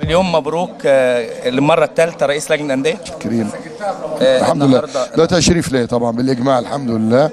مليون مبروك آه، للمره الثالثه رئيس لجنه الانديه كريم آه، الحمد لله النهاردة- ده تشريف ليا طبعا بالاجماع الحمد لله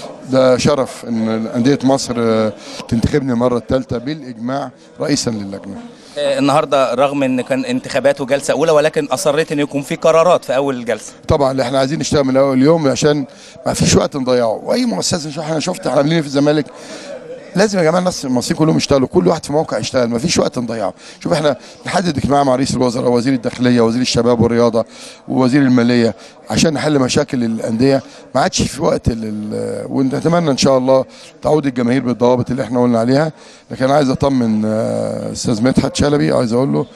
ده شرف ان انديه مصر آه، تنتخبني المره الثالثه بالاجماع رئيسا للجنه آه، النهارده رغم ان كان انتخابات وجلسه اولى ولكن اصريت ان يكون في قرارات في اول الجلسه طبعا اللي احنا عايزين نشتغل من اول يوم عشان ما فيش وقت نضيعه واي مؤسسه شوف احنا شفت احنا عاملين إيه في الزمالك لازم يا جماعه الناس المصريين كلهم يشتغلوا كل واحد في موقع يشتغل ما فيش وقت نضيعه شوف احنا نحدد اجتماع مع رئيس الوزراء وزير الداخليه وزير الشباب والرياضه ووزير الماليه عشان نحل مشاكل الانديه ما عادش في وقت لل... ونتمنى ان شاء الله تعود الجماهير بالضوابط اللي احنا قلنا عليها لكن أنا عايز اطمن آه، استاذ مدحت شلبي عايز اقول له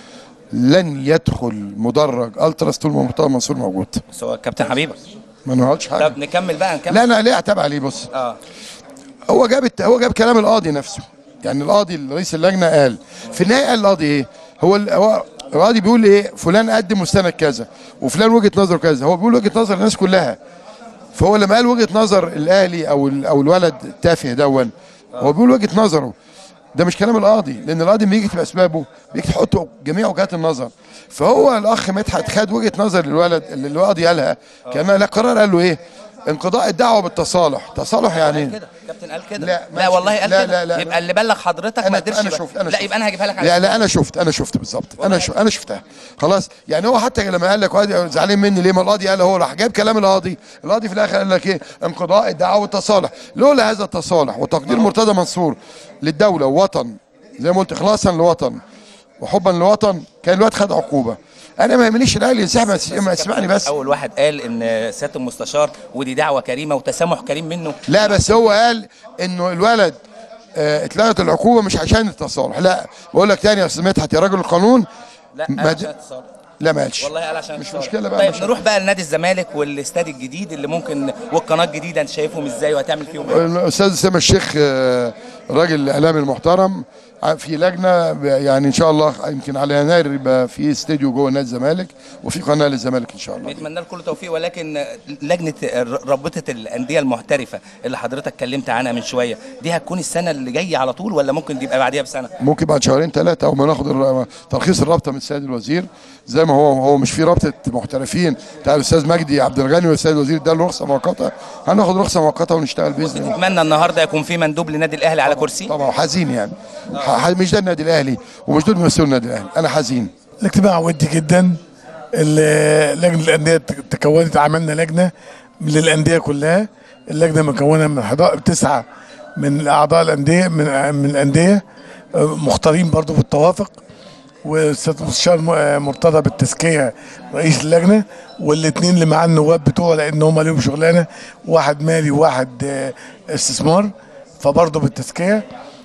لن يدخل مدرج التراس طول ما مرتضى منصور موجود سواء كابتن حبيبه ما نقعدش حاجه طب نكمل بقى نكمل لا انا ليه اعتب عليه بص اه هو جاب الت... هو جاب كلام القاضي نفسه يعني القاضي رئيس اللجنه قال في النهايه قال القاضي ايه هو ال... هو القاضي بيقول ايه فلان قدم مستند كذا وفلان وجهه نظره كذا هو بيقول وجهه نظر الناس كلها فهو لما قال وجهه نظر الاهلي او ال... او الولد التافه دون هو بيقول وجهه نظره ده مش كلام القاضي لان القاضي بيجي يكتب اسبابه بيجي يحط جميع وجهات النظر فهو الاخ مدحت خد وجهه نظر الولد اللي القاضي قالها كان لا قرار قال له ايه انقضاء الدعوه بالتصالح تصالح يعني إيه؟ كده كابتن قال كده لا، لا والله قال لا، كده لا، لا، يبقى اللي بلغ حضرتك ما قدرش انا يبقى- شفت انا لا شفت. يبقى انا هجيبها لك على لا لا انا شفت انا شفت بالظبط انا شو انا شفتها خلاص يعني هو حتى لما قال لك قاضي زعلان مني ليه ما القاضي قال هو راح جاب كلام القاضي القاضي في الاخر قال لك ايه انقضاء الدعوه والتصالح لولا هذا التصالح وتقدير مرتضى منصور للدوله ووطن زي ما قلت اخلاصا لوطن وحبا للوطن كان الواد خد عقوبه انا ما يهمنيش الاهلي ينسحب ما يس- ما يسمعني بس اول واحد قال ان سياده المستشار ودي دعوه كريمه وتسامح كريم منه لا بس هو قال انه الولد آه، اتلغت العقوبه مش عشان التصالح لا بقول لك تاني يا استاذ مدحت يا راجل القانون لا ما قال د- عشان اتصال. لا ما قالش والله قال عشان مش اتصال. مشكلة بقى، طيب مش- نروح بقى لنادي الزمالك والاستاد الجديد اللي ممكن والقناه الجديده انت شايفهم ازاي وهتعمل فيهم ايه الاستاذ اسامه الشيخ آه، الراجل الاعلامي المحترم ع- في لجنه ب- يعني ان شاء الله يمكن على يناير يبقى في استديو جوه نادي الزمالك وفي قناه للزمالك ان شاء الله نتمنى له كل توفيق ولكن لجنه رابطه الانديه المحترفه اللي حضرتك اتكلمت عنها من شويه دي هتكون السنه اللي جايه على طول ولا ممكن تبقى بعديها بسنه ممكن بعد شهرين ثلاثه او ما ناخد الر- ترخيص الرابطه من السيد الوزير زي ما هو هو مش في رابطه محترفين بتاع الاستاذ مجدي عبد الغني والسيد الوزير ده له رخصه مؤقته هناخد رخصه مؤقته ونشتغل باذن الله نتمنى النهارده يكون في مندوب لنادي الاهلي على كرسي طبعا حزين يعني ح- مش ده النادي الاهلي ومش دول بيمثلوا النادي الاهلي انا حزين الاجتماع ودي جدا ال- لجنه الانديه تكونت عملنا لجنه للانديه كلها اللجنه مكونه من 11 تسعه من اعضاء الانديه من من الانديه آه، مختارين برضو بالتوافق والاستاذ المستشار م- آه، مرتضى بالتزكيه رئيس اللجنه والاثنين اللي معاه النواب بتوعه لان هم ليهم شغلانه واحد مالي وواحد آه، استثمار فبرضه بالتزكيه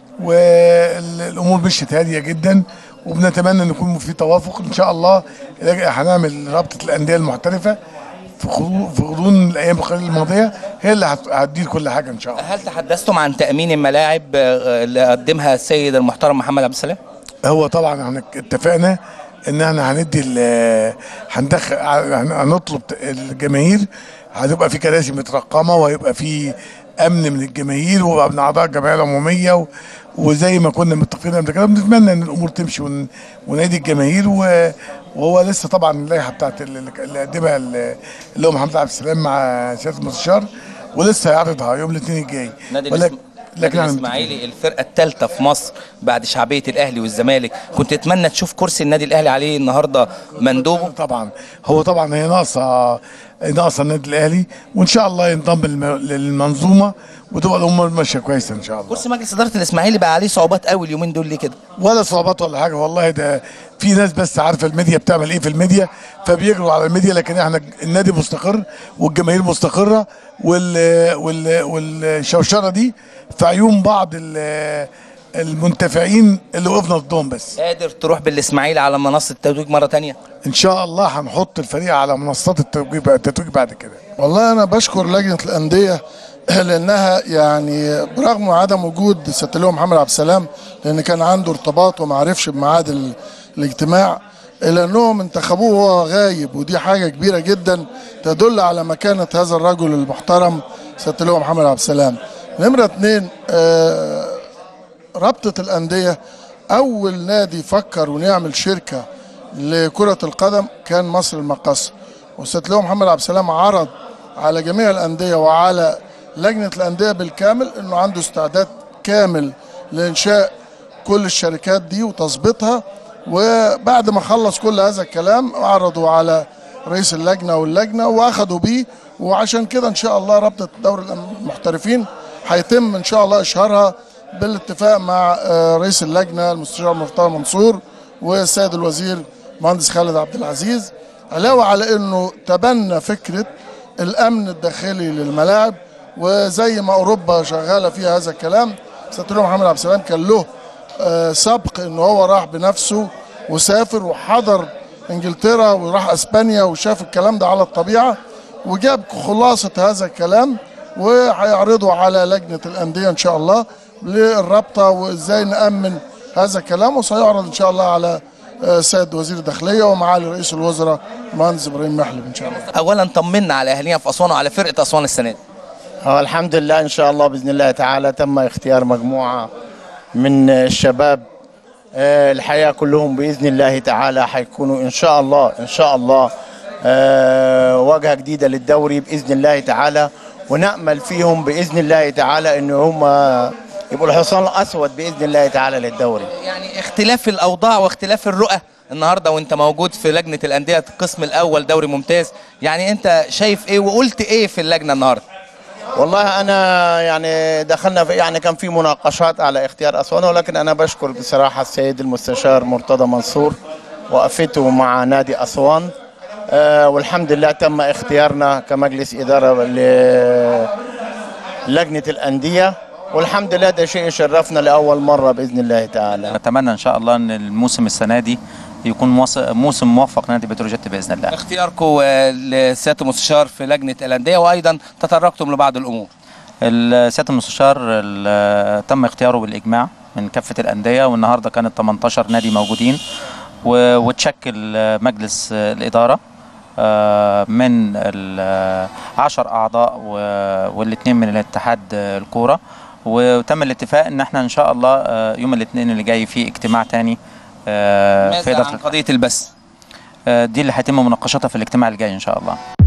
والامور مشيت هاديه جدا وبنتمنى ان يكون في توافق ان شاء الله هنعمل رابطه الانديه المحترفه في غضون- في غضون الايام القليله الماضيه هي اللي هت- هتدير كل حاجه ان شاء الله هل تحدثتم عن تامين الملاعب آه، اللي قدمها السيد المحترم محمد عبد السلام هو طبعا احنا اتفقنا ان احنا هندي ال- هندخل هن- هنطلب الجماهير هتبقى في كراسي مترقمه وهيبقى في امن من الجماهير وبقى من اعضاء الجمعيه العموميه و- وزي ما كنا متفقين قبل كده بنتمنى ان الامور تمشي ون- ونادي الجماهير و- وهو لسه طبعا اللائحه بتاعت ال- اللي قدمها ال- اللي هو محمد عبد السلام مع سياده المستشار ولسه هيعرضها يوم الاثنين الجاي نادي ولكن الإسم- نادي احنا الاسماعيلي الفرقه الثالثه في مصر بعد شعبيه الاهلي والزمالك كنت تتمنى تشوف كرسي النادي الاهلي عليه النهارده مندوبه طبعا هو طبعا هي ناقصه ناقصه النادي الاهلي وان شاء الله ينضم للم- للمنظومه وتبقى الامور ماشيه كويسه ان شاء الله كرسي مجلس اداره الاسماعيلي بقى عليه صعوبات قوي اليومين دول ليه كده ولا صعوبات ولا حاجه والله ده في ناس بس عارفه الميديا بتعمل ايه في الميديا فبيجروا على الميديا لكن احنا النادي مستقر والجماهير مستقره وال وال والشوشره دي في عيون بعض ال- المنتفعين اللي وقفنا ضدهم بس قادر تروح بالاسماعيلي على منصه التتويج مره تانية ان شاء الله هنحط الفريق على منصات التتويج التتويج بعد كده والله انا بشكر لجنه الانديه لانها يعني برغم عدم وجود سياده اللواء محمد عبد السلام لان كان عنده ارتباط وما عرفش بميعاد ال- الاجتماع الا انهم انتخبوه وهو غايب ودي حاجه كبيره جدا تدل على مكانه هذا الرجل المحترم سياده اللواء محمد عبد السلام نمره اتنين آه رابطه الانديه اول نادي فكر ونعمل شركه لكرة القدم كان مصر المقص واستاذ لواء محمد عبد السلام عرض على جميع الأندية وعلى لجنة الأندية بالكامل أنه عنده استعداد كامل لإنشاء كل الشركات دي وتظبيطها وبعد ما خلص كل هذا الكلام عرضوا على رئيس اللجنة واللجنة وأخدوا بيه وعشان كده إن شاء الله رابطة دوري المحترفين هيتم إن شاء الله إشهارها بالاتفاق مع آه، رئيس اللجنة المستشار مرتضى منصور والسيد الوزير مهندس خالد عبد العزيز علاوة على انه تبنى فكرة الامن الداخلي للملاعب وزي ما اوروبا شغالة فيها هذا الكلام سيادة محمد عبد السلام كان له آه، سبق انه هو راح بنفسه وسافر وحضر انجلترا وراح اسبانيا وشاف الكلام ده على الطبيعة وجاب خلاصة هذا الكلام وهيعرضوا على لجنة الأندية إن شاء الله للرابطة وإزاي نأمن هذا الكلام وسيعرض إن شاء الله على آه، السيد وزير الداخلية ومعالي رئيس الوزراء المهندس إبراهيم محلب إن شاء الله اولا طمنا على اهالينا في اسوان وعلى فرقه اسوان السنه دي هو الحمد لله ان شاء الله باذن الله تعالى تم اختيار مجموعه من الشباب آه، الحقيقه كلهم باذن الله تعالى حيكونوا ان شاء الله ان شاء الله آه، واجهه جديده للدوري باذن الله تعالى ونامل فيهم باذن الله تعالى ان هم يبقوا الحصان الاسود باذن الله تعالى للدوري يعني اختلاف الاوضاع واختلاف الرؤى النهارده وانت موجود في لجنه الانديه القسم الاول دوري ممتاز يعني انت شايف ايه وقلت ايه في اللجنه النهارده والله انا يعني دخلنا في يعني كان في مناقشات على اختيار اسوان ولكن انا بشكر بصراحه السيد المستشار مرتضى منصور وقفته مع نادي اسوان آه والحمد لله تم اختيارنا كمجلس اداره للجنه الانديه والحمد لله ده شيء يشرفنا لاول مره باذن الله تعالى نتمنى ان شاء الله ان الموسم السنه دي يكون موس- موسم موفق لنادي بتروجيت باذن الله اختياركم آه، لسياده المستشار في لجنه الانديه وايضا تطرقتم لبعض الامور السياده المستشار ال- تم اختياره بالاجماع من كافه الانديه والنهارده كانت 18 نادي موجودين و- وتشكل مجلس الاداره آه، من ال 10 اعضاء والاثنين من الاتحاد الكوره وتم الاتفاق ان احنا ان شاء الله آه، يوم الاثنين اللي جاي في اجتماع تاني آه، في ماذا اداره عن قضيه البث آه، دي اللي هيتم مناقشتها في الاجتماع الجاي ان شاء الله